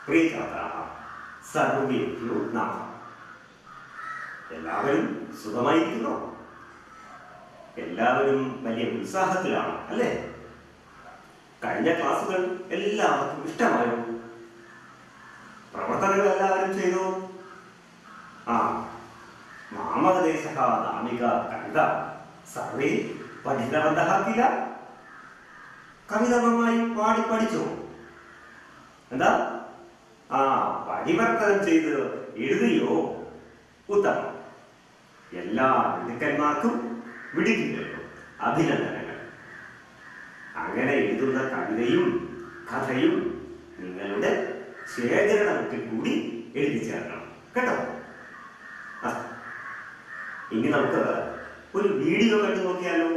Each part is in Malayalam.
പ്രിയചാത്രാ സർവേഭ്യോ നമ എല്ലാവരും സുഖമായിരിക്കുന്നോ എല്ലാവരും വലിയ ഉത്സാഹത്തിലാണ് അല്ലേ കഴിഞ്ഞ ക്ലാസ്സുകൾ എല്ലാവർക്കും ഇഷ്ടമായോ പ്രവർത്തനങ്ങൾ എല്ലാവരും ചെയ്തു ആ മാമകദേശ നാമിക കവിത സർവേ പഠിതവന്തः കില കവിത നന്നായി പാടി പഠിച്ചോ എന്താ ആ പരിവർത്തനം ചെയ്ത് എഴുതിയോ ഉത്തമം എല്ലാ മിടുക്കന്മാർക്കും വിടിക്കില്ലല്ലോ അഭിനന്ദനങ്ങൾ അങ്ങനെ എഴുതുന്ന കവിതയും കഥയും നിങ്ങളുടെ ശേഖരണത്തിൽ കൂടി എഴുതി ചേർക്കണം കേട്ടോ ആ, ഇനി നമുക്ക് ഒരു വീഡിയോ കണ്ടു നോക്കിയാലോ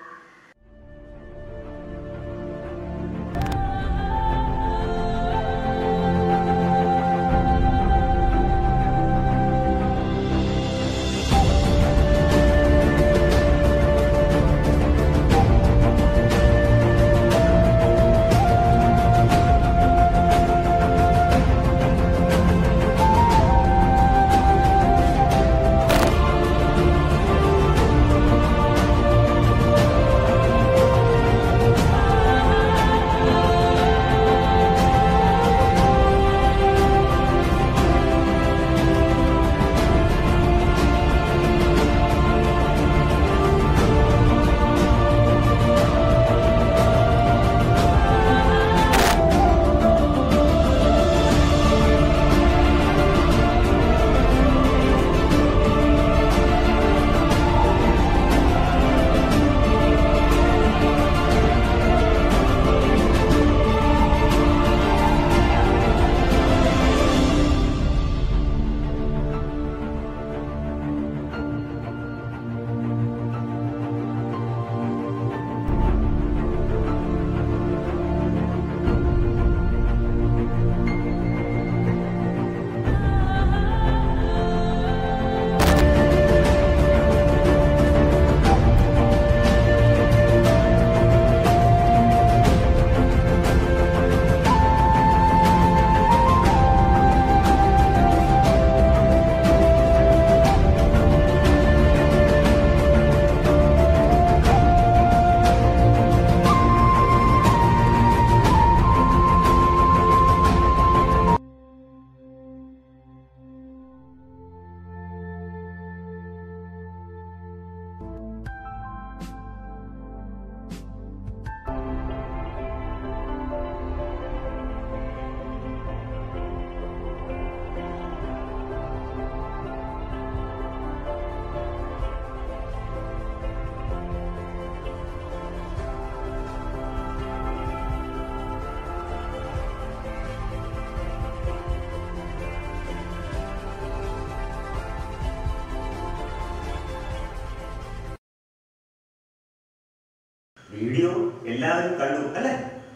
വീഡിയോ എല്ലാവരും കണ്ടു അല്ലേ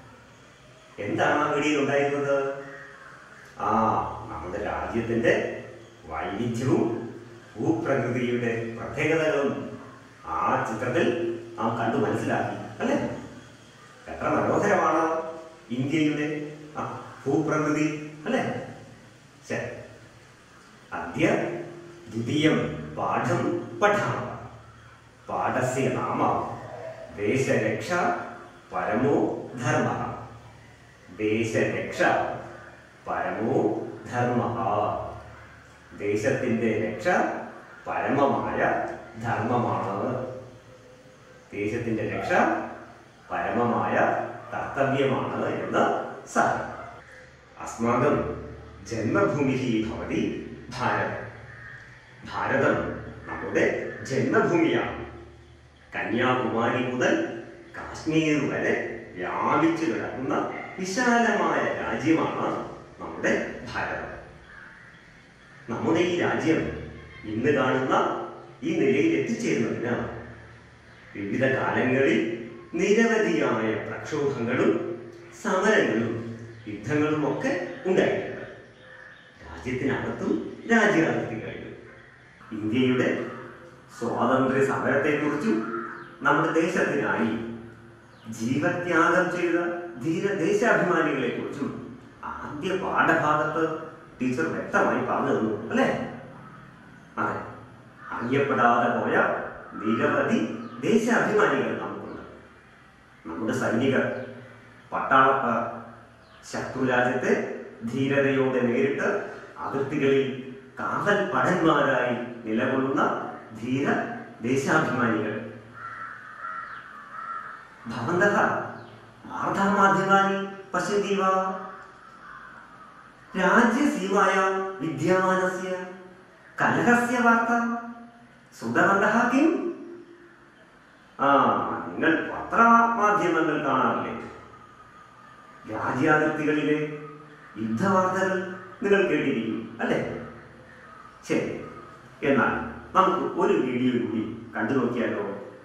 എന്താണ് ആ വീഡിയോ ഉണ്ടായിരുന്നത് ആ നമ്മുടെ രാജ്യത്തിന്റെ വൈവിധ്യവും ഭൂപ്രകൃതിയുടെ പ്രത്യേകതകളും ആ ചിത്രത്തിൽ നാം കണ്ടു മനസ്സിലാക്കി അല്ലേ എത്ര മനോഹരമാണ് ഇന്ത്യയുടെ ആ ഭൂപ്രകൃതി അല്ലേ ശരി അദ്യ ദ്വിതീയം പാഠം പഠാമः പാഠस्य നാമ ദേശരക്ഷ പരമോ ധർമ്മ ദേശരക്ഷ പരമോ ധർമ്മ ദേശത്തിന്റെ രക്ഷ പരമമായ ധർമ്മമാണ് ദേശത്തിന്റെ രക്ഷ പരമമായ കർത്തവ്യമാണ് എന്ന് സാരം അസ്മാകം ജന്മഭൂമി ഭവതി ഭാരതം ഭാരതം നമ്മുടെ ജന്മഭൂമിയാണ് കന്യാകുമാരി മുതൽ കാശ്മീർ വരെ വ്യാപിച്ചു കിടക്കുന്ന വിശാലമായ രാജ്യമാണ് നമ്മുടെ ഭാരതം നമ്മുടെ ഈ രാജ്യം ഇന്ന് കാണുന്ന ഈ നിലയിൽ എത്തിച്ചേരുന്നതിന് വിവിധ കാലങ്ങളിൽ നിരവധിയായ പ്രക്ഷോഭങ്ങളും സമരങ്ങളും യുദ്ധങ്ങളും ഒക്കെ ഉണ്ടായിട്ടുണ്ട് രാജ്യത്തിനകത്തും രാജ്യാതിഥികളിലും ഇന്ത്യയുടെ സ്വാതന്ത്ര്യ സമരത്തെക്കുറിച്ചും നമ്മുടെ ദേശത്തിനായി ജീവത്യാഗം ചെയ്ത ധീര ദേശാഭിമാനികളെ കുറിച്ചും ആദ്യ പാഠഭാഗത്ത് ടീച്ചർ വ്യക്തമായി പറഞ്ഞു തന്നു അല്ലേ അതെ അറിയപ്പെടാതെ പോയ നിരവധി ദേശാഭിമാനികൾ നമുക്കുണ്ട് നമ്മുടെ സൈനികർ പട്ടാളക്കാർ ശത്രുരാജ്യത്തെ ധീരതയോടെ നേരിട്ട് അതിർത്തികളിൽ കാവൽ പടന്മാരായി നിലകൊള്ളുന്ന ധീര ദേശാഭിമാനികൾ भवन्तः वार्तामाध्यमानि पश्यन्ति वा राज्यसीमायां विद्यमानस्य कलहस्य वार्ता श्रुतवन्तः किम् ആ നിങ്ങൾ പത്രമാധ്യമങ്ങൾ കാണാറില്ലേ രാജ്യാതിർത്തികളിലെ യുദ്ധവാർത്തകൾ നിങ്ങൾ കേട്ടിരിക്കും അല്ലേ ശരി എന്നാൽ നമുക്ക് ഒരു വീഡിയോ കൂടി കണ്ടു നോക്കിയാലോ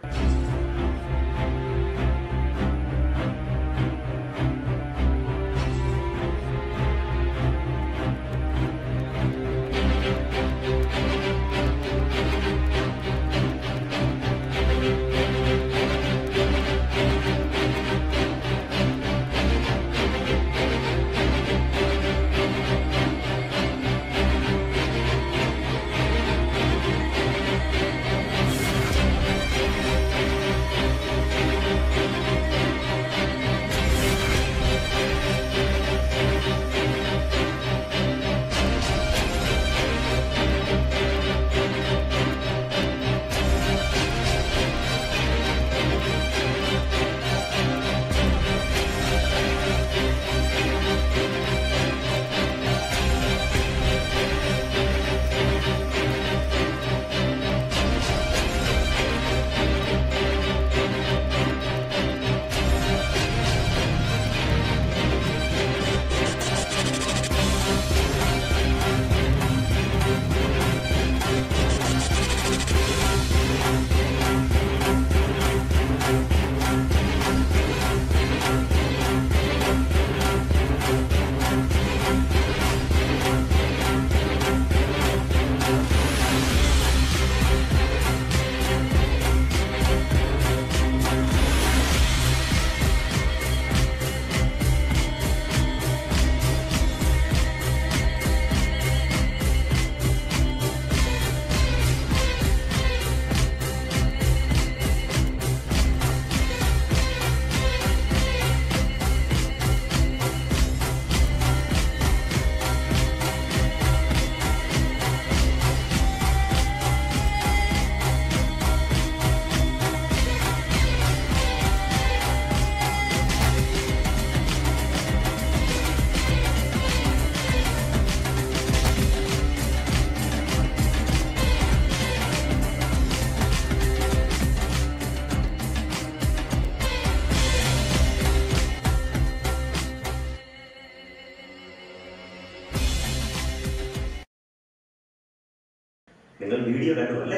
നിങ്ങൾ വീഡിയോ കണ്ടു അല്ലേ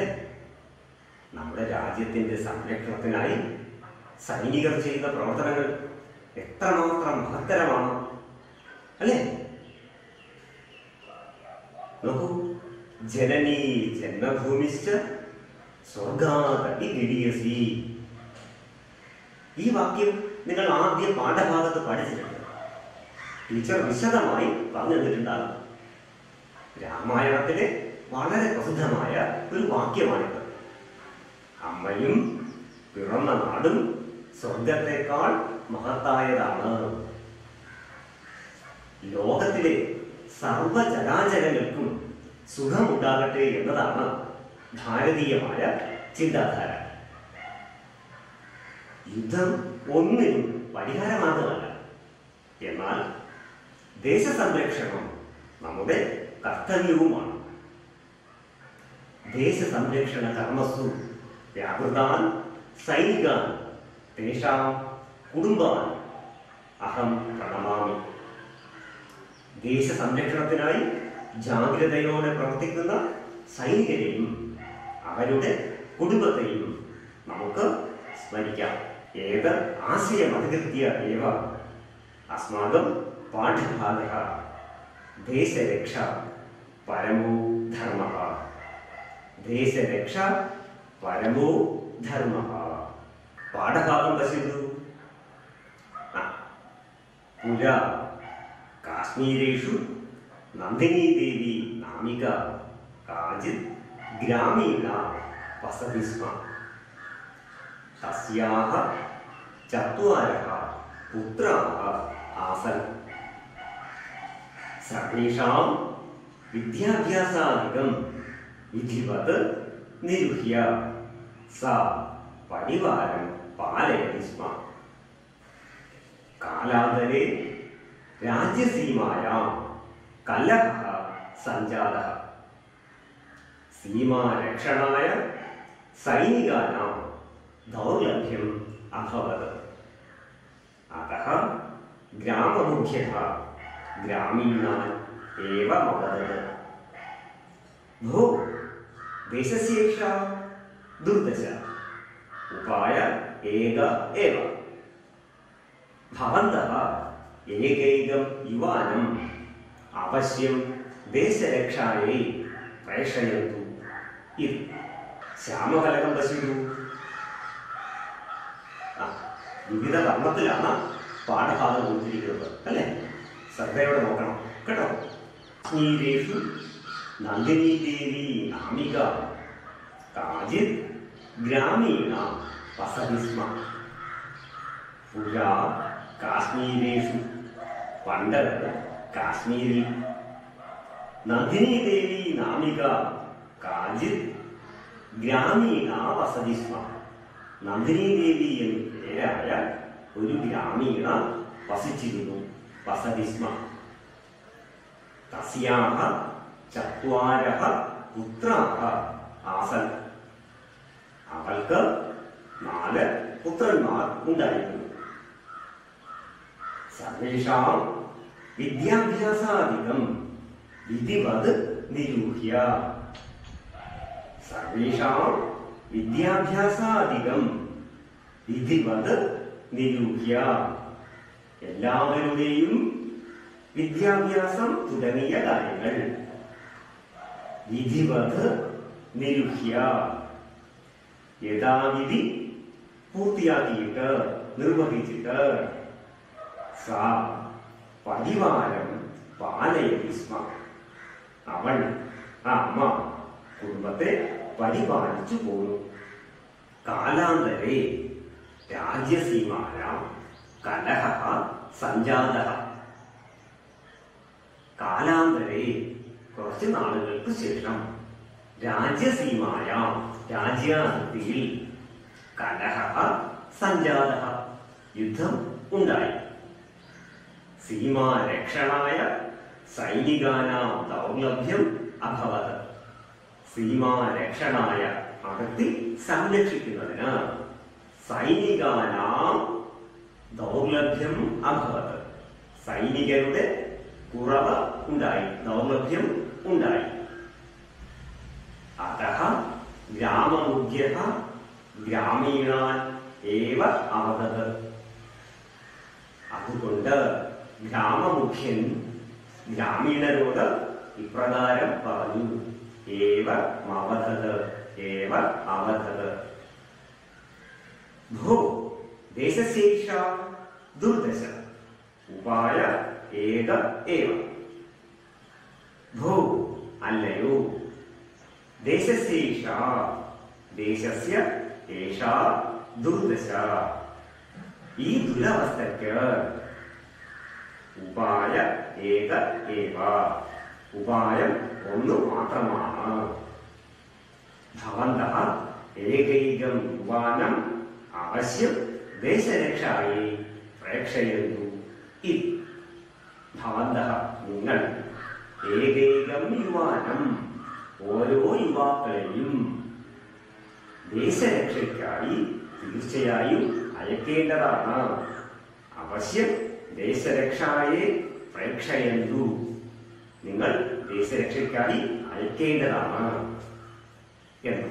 നമ്മുടെ രാജ്യത്തിന്റെ സംരക്ഷണത്തിനായി സൈനികർ ചെയ്യുന്ന പ്രവർത്തനങ്ങൾ എത്രമാത്രം മഹത്തരമാണ് അല്ലേ നോക്കൂ ജനനീ ജന്മഭൂമിശ്ച സ്വർഗാതടി ഗിരിയസി ഈ വാക്യം നിങ്ങൾ ആദ്യ പാഠഭാഗത്ത് പഠിച്ചിട്ടുണ്ട് ടീച്ചർ വിശദമായി പറഞ്ഞു തന്നിട്ടുണ്ടാകും രാമായണത്തിലെ വളരെ പ്രസിദ്ധമായ ഒരു വാക്യമാണിത് അമ്മയും പിറന്ന നാടും സ്വർഗത്തെക്കാൾ മഹത്തായതാണ് ലോകത്തിലെ സർവചരാചരങ്ങൾക്കും സുഖമുണ്ടാകട്ടെ എന്നതാണ് ഭാരതീയമായ ചിന്താധാര യുദ്ധം ഒന്നിനും പരിഹാരമാകുമല്ല എന്നാൽ ദേശസംരക്ഷണം നമ്മുടെ കർത്തവ്യവുമാണ് ദേശസംരക്ഷണ കർമ്മസു വ്യാപൃതാൻ സൈനികാൻ തേഷാം കുടുംബാൻ അഹം പ്രണമാമി ദേശസംരക്ഷണത്തിനായി ജാഗ്രതയോടെ പ്രവർത്തിക്കുന്ന സൈനികരെയും അവരുടെ കുടുംബത്തെയും നമുക്ക് സ്മരിക്കാം ഏത് ആശയമധികൃത്യ ഏവ അസ്മാകം പാഠഭാഗ ദേശരക്ഷ പരമോ ധർമ്മ ദേശരക്ഷ പരമോ ധർമ്മ പാഠഭാഗം പശ്യന്തു ആ. പുര കാശ്മീരേഷു നന്ദിനീദേവി നാമിക കാചിത് ഗ്രാമീണ വസതി സ്മ തസ്യാഹ ചത്വാരः പുത്രാः ആസन् സർവേഷാം വിദ്യാഭ്യാസാധികം വിധിവത് നിരുഹ്യ സ പരിവാരം പാലയതി സ്മ കാലാന്തരെ രാജ്യസീമായാം കലഹः സഞ്ജാതः സീമാരക്ഷണായ സൈനികാനാം ദൗർലഭ്യം അഭവത് अतः ग्राममुख्यः ग्रामीणान् एव मवदत् भो देशस्येषा दुर्दशा उपाय एक एव भवन्तः एकैकं युवानम् अवश्यं देशरक्षायै प्रेषयन्तु इति ശ്യാമഫലകം പശ്യതു ആ, വിവിധ വർണ്ണത്തിലാണ് പാഠഭാഗം കൊടുത്തിരിക്കുന്നത് അല്ലേ ശ്രദ്ധയോടെ നോക്കണം കേട്ടോ നീരേഷു നന്ദിനി ദേവി നാമിക കാചിത് ഗ്രാമീണ വസതി സ്മ പുരാ കാശ്മീരേഷു പണ്ട് കാശ്മീരിൽ നന്ദിനി ദേവി നാമിക കാചിത് ഗ്രാമീണ വസതി സ്മ നന്ദിനി ദേവി എന്ന് പേരായ ഒരു ഗ്രാമീണ വസിച്ചിരുന്നു വസതി സ്മ തസ്യാഹ ചത്വാരഹ പുത്രാഹ ആസൻ അവൾക്ക് നാല് പുത്രന്മാർ ഉണ്ടായിരുന്നു സർവേഷാം വിദ്യാഭ്യാസാധികം വിധിവത് നിരൂഹ്യ സർവേഷാം വിദ്യാഭ്യാസാധികം വിധിവത് നിരൂഹ്യ എല്ലാവരുടെയും വിദ്യാഭ്യാസം തുടങ്ങിയ കാര്യങ്ങൾ വിധിവത് നിരൂഹ്യ യഥാവിധി പൂർത്തിയാക്കിയിട്ട് നിർവഹിച്ചിട്ട് സാ പരിവാരം പാലയതി സ്മ അവൾ ആ അമ്മ കുടുംബത്തെ പരിപാലിച്ചു പോന്നു കാലാന്തരെ രാജ്യസീമായ കലഹ സഞ്ജാത കാലാന്തരെ കുറച്ച് നാളുകൾക്ക് ശേഷം രാജ്യസീമായ രാജ്യാതിർത്തിയിൽ കലഹ സഞ്ജാത യുദ്ധം ഉണ്ടായി സീമാരക്ഷണായ സൈനികാനാം ദൗർലഭ്യം അഭവത് സീമാരക്ഷണായ അതിർത്തി സംരക്ഷിക്കുന്നതിന് സൈനികാനാം ദൗർലഭ്യം അഭവത് സൈനികരുടെ കുറവ് ഉണ്ടായി ദൗർലഭ്യം ഉണ്ടായി അതः ഗ്രാമമുഖ്യः ഗ്രാമീണാൻ ഏവ അവതത് അതുകൊണ്ട് ഗ്രാമമുഖ്യൻ ഗ്രാമീണരോട് ഇപ്രകാരം പറഞ്ഞു ഏവ അവധത് ഏവ അവധത് ഭോ ദേശശേഷ ദുർദശ ഉപായ ഏക ഏവ ഭോ അല്ലയോ ദേശശേഷ ദേശസ്യ ഏഷാ ദുർദശ ഈ ദുരവസ്ഥയ്ക്ക് ഉപായ ഏക ഏവ ഉപായം ഒന്ന് മാത്രമാണ് ഭവന്തः ഏകൈകം യുവാനം അവശ്യം ദേശരക്ഷായി പ്രേക്ഷയന്തു ഇതി ഭവന്തः നിങ്ങൾ ഏകൈകം യുവാനം ഓരോ യുവാക്കളെയും ദേശരക്ഷയ്ക്കായി തീർച്ചയായും അയക്കേണ്ടതാണ് അവശ്യം ദേശരക്ഷായെ പ്രേക്ഷയന്തു നിങ്ങൾ ദേശരക്ഷയ്ക്കായി അയക്കേണ്ടതാണ് എന്ന്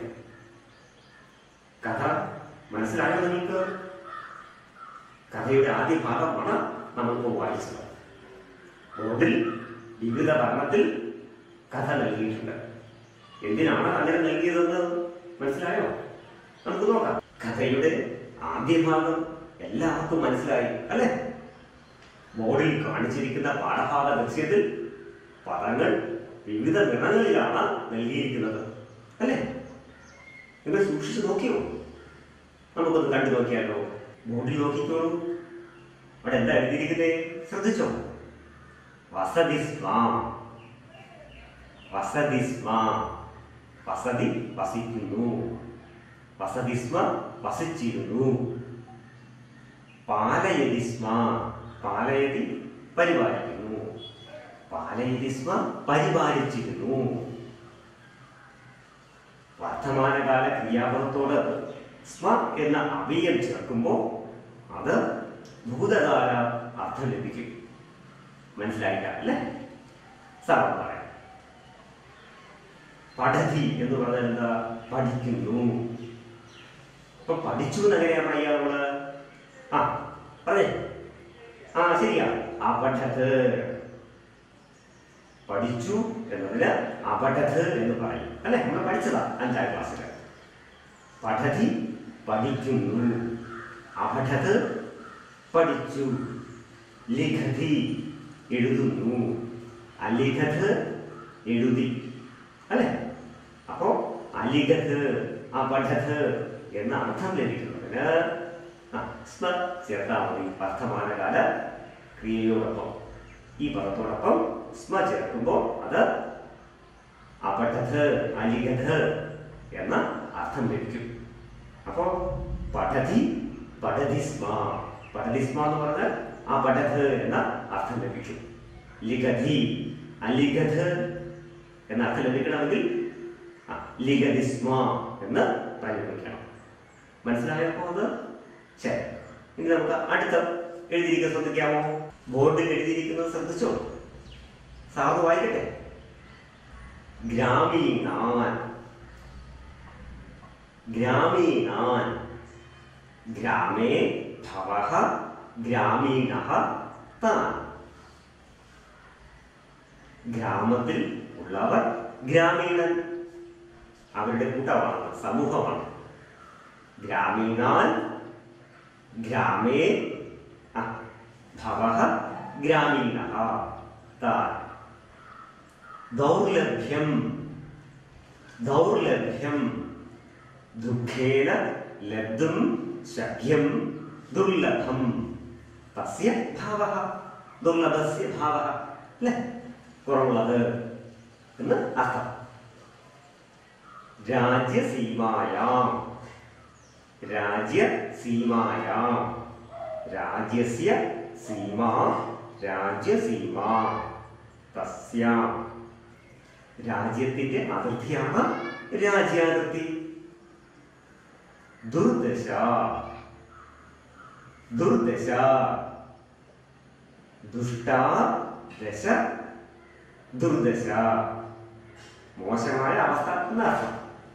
കഥ മനസ്സിലായോ നിങ്ങൾക്ക് കഥയുടെ ആദ്യ ഭാഗമാണ് നമുക്ക് വായിച്ചത് ബോർഡിൽ വിവിധ വർണ്ണത്തിൽ കഥ നൽകിയിട്ടുണ്ട് എന്തിനാണ് അങ്ങനെ നൽകിയതെന്ന് മനസ്സിലായോ നമുക്ക് നോക്കാം കഥയുടെ ആദ്യ ഭാഗം എല്ലാവർക്കും മനസ്സിലായി അല്ലേ ബോർഡിൽ കാണിച്ചിരിക്കുന്ന പാഠഭാഗ ദൃശ്യത്തിൽ പദങ്ങൾ വിവിധ നിറങ്ങളിലാണ് നൽകിയിരിക്കുന്നത് അല്ലേ നിങ്ങൾ സൂക്ഷിച്ചു നോക്കിയോ നമുക്കൊന്ന് കണ്ടു നോക്കിയാലോ ബോർഡിൽ നോക്കിക്കോളൂ അവിടെ എന്താ എഴുതിയിരിക്കുന്നേ ശ്രദ്ധിച്ചോ വസതിസ്മ വസതിസ്മ വസതി വസിക്കുന്നു വസതിസ്മ വസിച്ചിരുന്നു പാലയതിസ്മ പാലയതി പരിപാലിക്കുന്നു പാലയതിസ്മ പരിപാലിച്ചിരുന്നു വർത്തമാനകാല ക്രിയാപദത്തോട് സ്മ എന്ന അവ്യയം ചേർക്കുമ്പോൾ അത് ഭൂതകാല അർത്ഥം ലഭിക്കും മനസ്സിലായില്ല അല്ലേ സാർ പറയാം പഠതി എന്ന് പറഞ്ഞാൽ എന്താ പഠിക്കുന്നു ഇപ്പൊ പഠിച്ചു എന്നെങ്ങനെയാ പറയാ നമ്മള് ആ പറഞ്ഞേ ആ ശരിയാ അപഠത് പഠിച്ചു എന്നതിന് അപഠത് എന്ന് പറയും അല്ലെ നമ്മൾ പഠിച്ചതാ അഞ്ചാം ക്ലാസ്സിൽ പഠതി പഠിക്കുന്നു അപഠത് പഠിച്ചു ലിഖതി എഴുതുന്നു അലിഖത് എഴുതി അല്ലെ അപ്പോ അലിഖത് അപഠത് എന്ന അർത്ഥം ലഭിക്കുന്നതിന് ആ, സ്മ ചേർത്താൽ മതി വർത്തമാനകാല ക്രിയയോടൊപ്പം ഈ പദത്തോടൊപ്പം സ്മ ചേർക്കുമ്പോൾ അത് അപഠത് അലിഖത് എന്ന അർത്ഥം ലഭിക്കും അപ്പോ പഠതി പഠതി സ്മ പഠതി സ്മ എന്ന് പറഞ്ഞാൽ ആ പഠത് എന്ന അർത്ഥം ലഭിക്കും ലിഖതി അലിഖത് എന്ന അർത്ഥം ലഭിക്കണമെങ്കിൽ ആ, ലിഖതി സ്മ എന്ന് പ്രയോഗിക്കണം മനസ്സിലായോ അപ്പോ അത് ശരി ഇനി നമുക്ക് അടുത്ത എഴുതിയിരിക്കുന്നത് ശ്രദ്ധിക്കാമോ ബോർഡിൽ എഴുതിയിരിക്കുന്നത് ശ്രദ്ധിച്ചോ സാധു വായിക്കട്ടെ ഗ്രാമീണാൻ ഗ്രാമീണാൻ ഗ്രാമേ ഭവഃ ഗ്രാമീണഃ താൻ ഗ്രാമത്തിൽ ഉള്ളവർ ഗ്രാമീണൻ അവരുടെ കൂട്ടമാണ് സമൂഹമാണ് ഗ്രാമീണാൻ ഗ്രാമേ ആ, ഭവഃ ഗ്രാമീണഃ താൻ ദൗർലഭ്യം ദൗർലഭ്യം ദുഃഖേന ലബ്ധും ശക്യം ദുർലഭം തസ്യ ഭാവഃ ദുർലഭസ്യ ഭാവഃ അല്ലേ കുറവുള്ളത് എന്ന് അർത്ഥം രാജ്യസീമായാം രാജ്യസീമായാം രാജ്യസ്യ സീമാ രാജ്യസീമാ തസ്യാം രാജ്യത്തിന്റെ അതിർത്തിയാണ് രാജ്യാതിർത്തി ദുർദശ ദുർദശ ദുഷ്ടാ ദശ ദുർദശ മോശമായ അവസ്ഥ എന്നർത്ഥം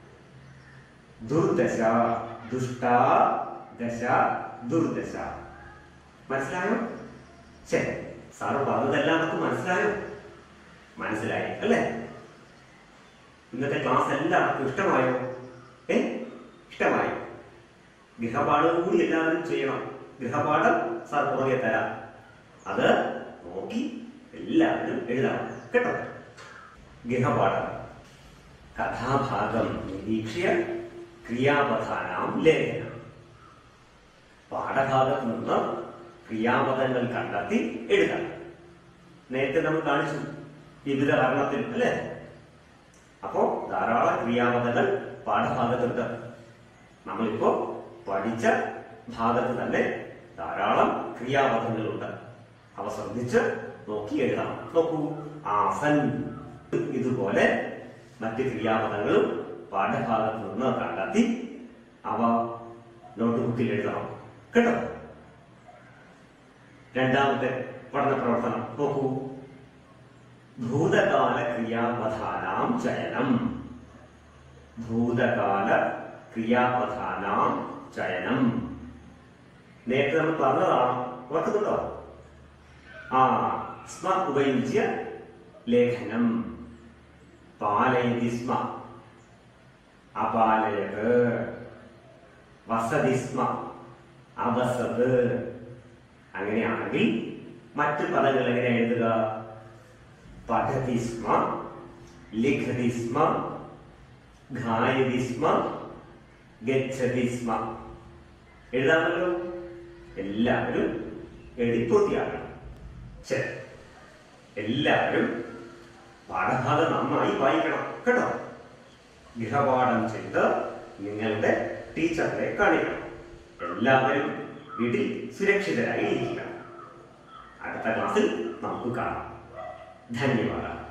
ദുർദശ ദുഷ്ടാ ദശ ദുർദശ മനസ്സിലായോ ശരി സാറ് പറഞ്ഞതെല്ലാം നമുക്ക് മനസ്സിലായോ മനസ്സിലായി അല്ലേ ഇന്നത്തെ ക്ലാസ് എല്ലാവർക്കും ഇഷ്ടമായോ ഏ ഇഷ്ടമായി ഗൃഹപാഠവും കൂടി എല്ലാവരും ചെയ്യണം ഗൃഹപാഠം സാർ പുറകെ തരാം അത് നോക്കി എല്ലാവരും എഴുതണം കേട്ടോ ഗൃഹപാഠം കഥാഭാഗം നിരീക്ഷ്യ ക്രിയാപധാനാം ലേഖനം പാഠഭാഗത്ത് നിന്ന് ക്രിയാപദങ്ങൾ കണ്ടെത്തി എഴുതണം നേരത്തെ നമ്മൾ കാണിച്ചു വിവിധ വർണ്ണത്തിൽ അല്ലേ അപ്പോ ധാരാളം ക്രിയാപദങ്ങൾ പാഠഭാഗത്തുണ്ട് നമ്മളിപ്പോ പഠിച്ച ഭാഗത്ത് തന്നെ ധാരാളം ക്രിയാപദങ്ങളുണ്ട് അവ ശ്രദ്ധിച്ച് നോക്കി എഴുതണം നോക്കൂ ആസൻ ഇതുപോലെ മറ്റ് ക്രിയാപദങ്ങളും പാഠഭാഗത്ത് നിന്ന് കണ്ടെത്തി അവ നോട്ട്ബുക്കിൽ എഴുതണം കേട്ടോ രണ്ടാമത്തെ പഠന പ്രവർത്തനം നോക്കൂ ഭൂതകാല ക്രിയാപധാനാം ചയനം ഭൂതകാല ക്രിയാപധാനാം ചയനം നേരത്തെ നമ്മൾ പറഞ്ഞതാണ് ഓർക്കുന്നുണ്ടോ ആ സ്മ ഉപയുജ്യ ലേഖനം പാലയതി സ്മ അപാലയത് വസതി സ്മ അവസത് അങ്ങനെയാണെങ്കിൽ മറ്റു പദങ്ങൾ എങ്ങനെ എഴുതുക പഠതി സ്മ ലിഖതി സ്മ ഘായതി സ്മ ഗച്ഛതി സ്മ എഴുതാമല്ലോ എല്ലാവരും എഴുതിപ്പൂർത്തിയാക്കണം ശരി എല്ലാവരും പാഠഭാഗം നന്നായി വായിക്കണം കേട്ടോ ഗൃഹപാഠം ചെയ്ത് നിങ്ങളുടെ ടീച്ചറിനെ കാണിക്കണം എല്ലാവരും വീട്ടിൽ സുരക്ഷിതരായി ഇരിക്കണം അടുത്ത ക്ലാസ്സിൽ നമുക്ക് കാണാം ധന്യവാദം